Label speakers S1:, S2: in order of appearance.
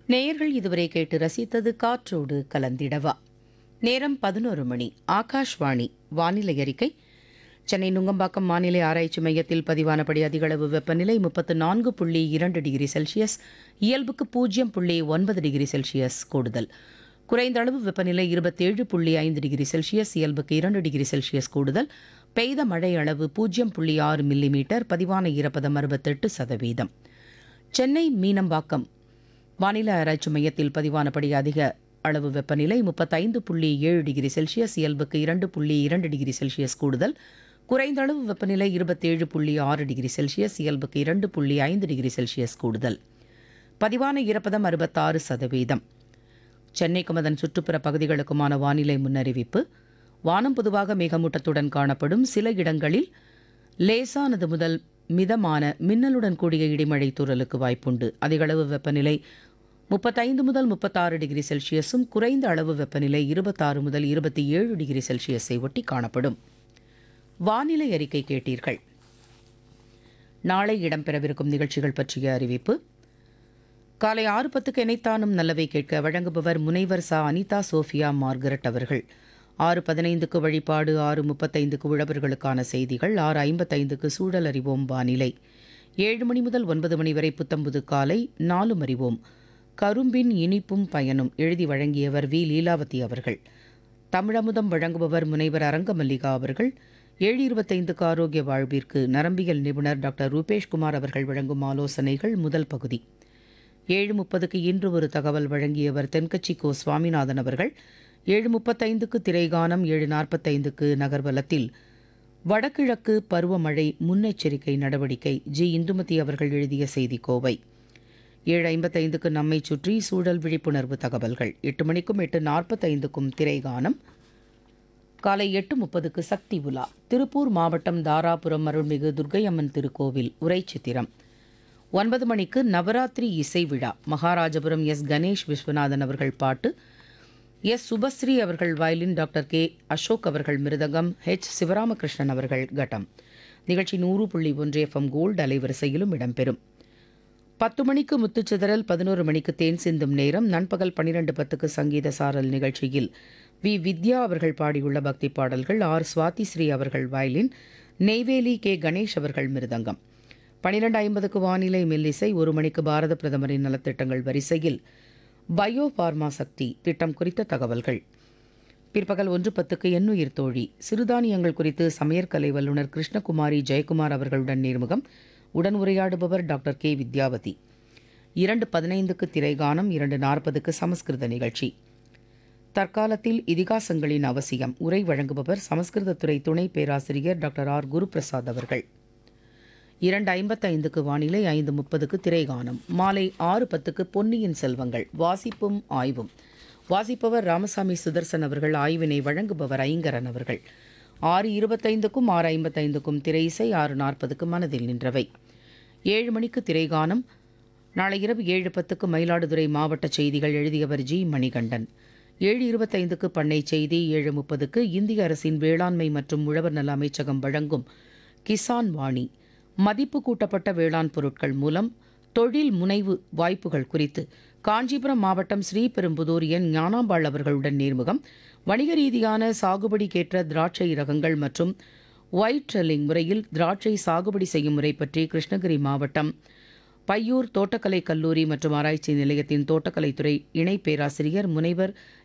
S1: நேயர்கள் இதுவரை கேட்டு ரசித்தது காற்றோடு கலந்திடவா நேரம் பதினோரு மணி ஆகாஷ்வாணி வானிலை அறிக்கை சென்னை நுங்கம்பாக்கம் வானிலை ஆராய்ச்சி மையத்தில் பதிவானபடி அதிகளவு வெப்பநிலை முப்பத்து நான்கு புள்ளி இரண்டு டிகிரி செல்சியஸ் இயல்புக்கு பூஜ்ஜியம் புள்ளி ஒன்பது டிகிரி செல்சியஸ் கூடுதல் குறைந்த அளவு வெப்பநிலை இருபத்தேழு புள்ளி ஐந்து டிகிரி செல்சியஸ் இயல்புக்கு இரண்டு டிகிரி செல்சியஸ் கூடுதல் பெய்த மழை அளவு பூஜ்ஜியம் புள்ளி ஆறு மில்லிமீட்டர் பதிவான ஈரப்பதம் அறுபத்தெட்டு சதவீதம் சென்னை மீனம்பாக்கம் வானிலை ஆராய்ச்சி மையத்தில் பதிவானபடி அதிக அளவு வெப்பநிலை முப்பத்தைந்து புள்ளி ஏழு டிகிரி செல்சியஸ் இயல்புக்கு இரண்டு புள்ளி இரண்டு டிகிரி செல்சியஸ் கூடுதல் குறைந்த அளவு வெப்பநிலை இருபத்தேழு புள்ளி ஆறு டிகிரி செல்சியஸ் இயல்புக்கு இரண்டு புள்ளி ஐந்து டிகிரி செல்சியஸ் கூடுதல் பதிவான ஈரப்பதம் அறுபத்தாறு சதவீதம் சென்னைக்கும் அதன் சுற்றுப்புற பகுதிகளுக்குமான வானிலை முன்னறிவிப்பு வானம் பொதுவாக மேகமூட்டத்துடன் காணப்படும் சில இடங்களில் லேசானது முதல் மிதமான மின்னலுடன் கூடிய இடிமழை தூறலுக்கு வாய்ப்புண்டு அதிகளவு வெப்பநிலை முப்பத்தைந்து முதல் முப்பத்தாறு டிகிரி செல்சியஸும் குறைந்த அளவு வெப்பநிலை இருபத்தாறு முதல் இருபத்தி ஏழு டிகிரி செல்சியஸை ஒட்டி காணப்படும் வானிலை அறிக்கை கேட்டீர்கள் நாளை இடம்பெறவிருக்கும் நிகழ்ச்சிகள் பற்றிய அறிவிப்பு காலை ஆறு பத்துக்கு இணைத்தானும் நல்லவை கேட்க வழங்குபவர் முனைவர் சா அனிதா சோஃபியா மார்கரெட் அவர்கள் ஆறு பதினைந்துக்கு வழிபாடு ஆறு முப்பத்தைந்துக்கு உழவர்களுக்கான செய்திகள் ஆறு ஐம்பத்தைந்துக்கு சூழல் அறிவோம் வானிலை ஏழு மணி முதல் ஒன்பது மணி வரை புத்தம்புது காலை நாலும் அறிவோம் கரும்பின் இனிப்பும் பயனும் எழுதி வழங்கியவர் வி லீலாவதி அவர்கள் தமிழமுதம் வழங்குபவர் முனைவர் அரங்கமல்லிகா அவர்கள் ஏழு இருபத்தைந்துக்கு ஆரோக்கிய வாழ்விற்கு நரம்பியல் நிபுணர் டாக்டர் ரூபேஷ்குமார் அவர்கள் வழங்கும் ஆலோசனைகள் முதல் பகுதி ஏழு முப்பதுக்கு இன்று ஒரு தகவல் வழங்கியவர் தென்கட்சி கோ சுவாமிநாதன் அவர்கள் ஏழு முப்பத்தைந்துக்கு திரைகானம் ஏழு நாற்பத்தைந்துக்கு நகர்வலத்தில் வடகிழக்கு பருவமழை முன்னெச்சரிக்கை நடவடிக்கை ஜி இந்துமதி அவர்கள் எழுதிய செய்தி கோவை ஏழு ஐம்பத்தைந்துக்கு நம்மை சுற்றி சூழல் விழிப்புணர்வு தகவல்கள் எட்டு மணிக்கும் எட்டு நாற்பத்தைந்துக்கும் திரைகானம் காலை எட்டு முப்பதுக்கு சக்தி உலா திருப்பூர் மாவட்டம் தாராபுரம் அருள்மிகு துர்க்கையம்மன் திருக்கோவில் உரை சித்திரம் ஒன்பது மணிக்கு நவராத்திரி இசை விழா மகாராஜபுரம் எஸ் கணேஷ் விஸ்வநாதன் அவர்கள் பாட்டு எஸ் சுபஸ்ரீ அவர்கள் வயலின் டாக்டர் கே அசோக் அவர்கள் மிருதங்கம் ஹெச் சிவராமகிருஷ்ணன் அவர்கள் கட்டம் நிகழ்ச்சி நூறு புள்ளி ஒன்று எஃப்எம் கோல்டு அலைவரிசையிலும் இடம்பெறும் பத்து மணிக்கு முத்துச்சிதறல் பதினோரு மணிக்கு தேன் சிந்தும் நேரம் நண்பகல் பன்னிரண்டு பத்துக்கு சங்கீத சாரல் நிகழ்ச்சியில் வி வித்யா அவர்கள் பாடியுள்ள பக்தி பாடல்கள் ஆர் சுவாதி ஸ்ரீ அவர்கள் வயலின் நெய்வேலி கே கணேஷ் அவர்கள் மிருதங்கம் பனிரெண்டு ஐம்பதுக்கு வானிலை மெல்லிசை ஒரு மணிக்கு பாரத பிரதமரின் நலத்திட்டங்கள் வரிசையில் பயோ பார்மா சக்தி திட்டம் குறித்த தகவல்கள் பிற்பகல் ஒன்று பத்துக்கு எண்ணுயிர் தோழி சிறுதானியங்கள் குறித்து சமையற்கலை வல்லுநர் கிருஷ்ணகுமாரி ஜெயக்குமார் அவர்களுடன் நேர்முகம் உடன் உரையாடுபவர் டாக்டர் கே வித்யாவதி இரண்டு பதினைந்துக்கு திரைகானம் இரண்டு நாற்பதுக்கு சமஸ்கிருத நிகழ்ச்சி தற்காலத்தில் இதிகாசங்களின் அவசியம் உரை வழங்குபவர் சமஸ்கிருதத்துறை துணை பேராசிரியர் டாக்டர் ஆர் குருபிரசாத் அவர்கள் இரண்டு ஐம்பத்தைந்துக்கு வானிலை ஐந்து முப்பதுக்கு திரைகானம் மாலை ஆறு பத்துக்கு பொன்னியின் செல்வங்கள் வாசிப்பும் ஆய்வும் வாசிப்பவர் ராமசாமி சுதர்சன் அவர்கள் ஆய்வினை வழங்குபவர் ஐங்கரன் அவர்கள் ஆறு இருபத்தைந்துக்கும் ஆறு ஐம்பத்தைந்துக்கும் திரை இசை ஆறு நாற்பதுக்கு மனதில் நின்றவை ஏழு மணிக்கு திரைகானம் நாளை இரவு ஏழு பத்துக்கு மயிலாடுதுறை மாவட்ட செய்திகள் எழுதியவர் ஜி மணிகண்டன் ஏழு இருபத்தைந்துக்கு பண்ணை செய்தி ஏழு முப்பதுக்கு இந்திய அரசின் வேளாண்மை மற்றும் உழவர் நல அமைச்சகம் வழங்கும் கிசான் வாணி மதிப்பு கூட்டப்பட்ட வேளாண் பொருட்கள் மூலம் தொழில் முனைவு வாய்ப்புகள் குறித்து காஞ்சிபுரம் மாவட்டம் ஸ்ரீபெரும்புதூர் என் ஞானாம்பாள் அவர்களுடன் நேர்முகம் வணிக ரீதியான சாகுபடிக்கேற்ற திராட்சை ரகங்கள் மற்றும் ஒயிட் ட்ரெல்லிங் முறையில் திராட்சை சாகுபடி செய்யும் முறை பற்றி கிருஷ்ணகிரி மாவட்டம் பையூர் தோட்டக்கலை கல்லூரி மற்றும் ஆராய்ச்சி நிலையத்தின் தோட்டக்கலைத்துறை இணை பேராசிரியர் முனைவர்